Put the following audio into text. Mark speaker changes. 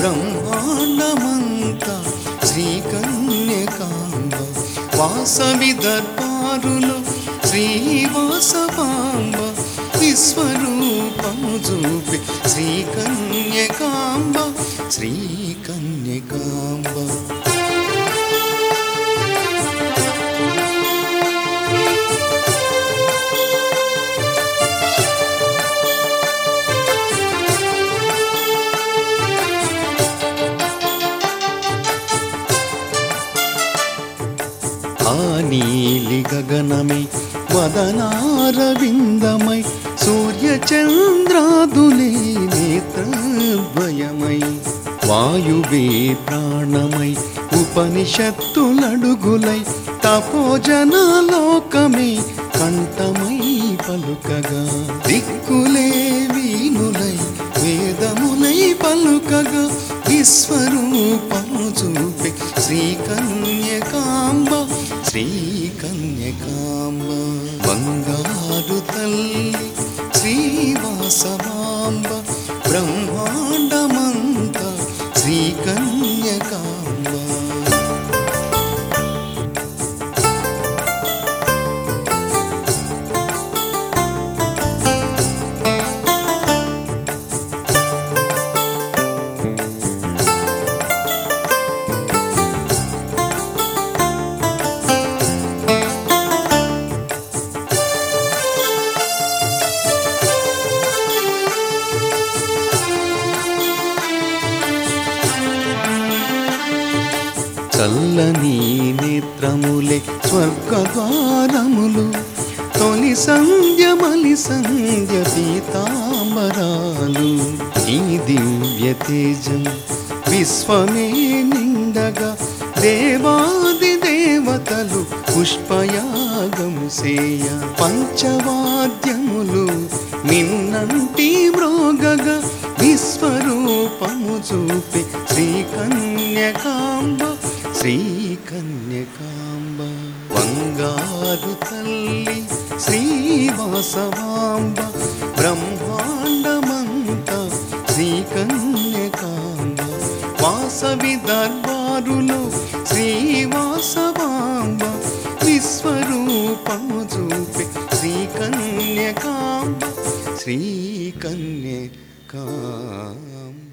Speaker 1: బ్రహ్మాండమంతా శ్రీకన్యకాంబ వాసవి దర్బారులో శ్రీవాసవాంబ విశ్వరూపము చూపి శ్రీకన్యకాంబ శ్రీకన్యకాంబ ఆ నీలి గగనమై వదనారవిందమై సూర్యచంద్రాదులే నేత్రద్వయమై వాయువే ప్రాణమై ఉపనిషత్తులడుగులై తపోజనలోకమే కంఠమై పలుకగా దిక్కులే వీణులై వేదములై పలుకగా విశ్వరూపము చూపి శ్రీకన్యకాంబ శ్రీకన్యకాంబ బంగారు తల్లి శ్రీవాసవాంబ బ్రహ్మాండమంత శ్రీకన్యకాంబ చల్లని నేత్రములే స్వర్గద్వారములు తొలి సంధ్య మలి సంధ్య పీతాంబరాలు ఈ దివ్య తేజం విశ్వమే నిండగా దేవాది దేవతలు పుష్పయాగం సేయ పంచవాద్యములు నిన్నంటి మ్రోగగా విశ్వరూపము చూపి శ్రీకన్యకాంబ శ్రీకన్యకాంబ బంగారు తల్లి శ్రీవాసవాంబ బ్రహ్మాండమంత శ్రీకన్యకాంబ వాసవి దర్బారులో శ్రీవాసవాంబ విశ్వరూపము చూపి శ్రీకన్యకాంబ శ్రీకన్యకాంబ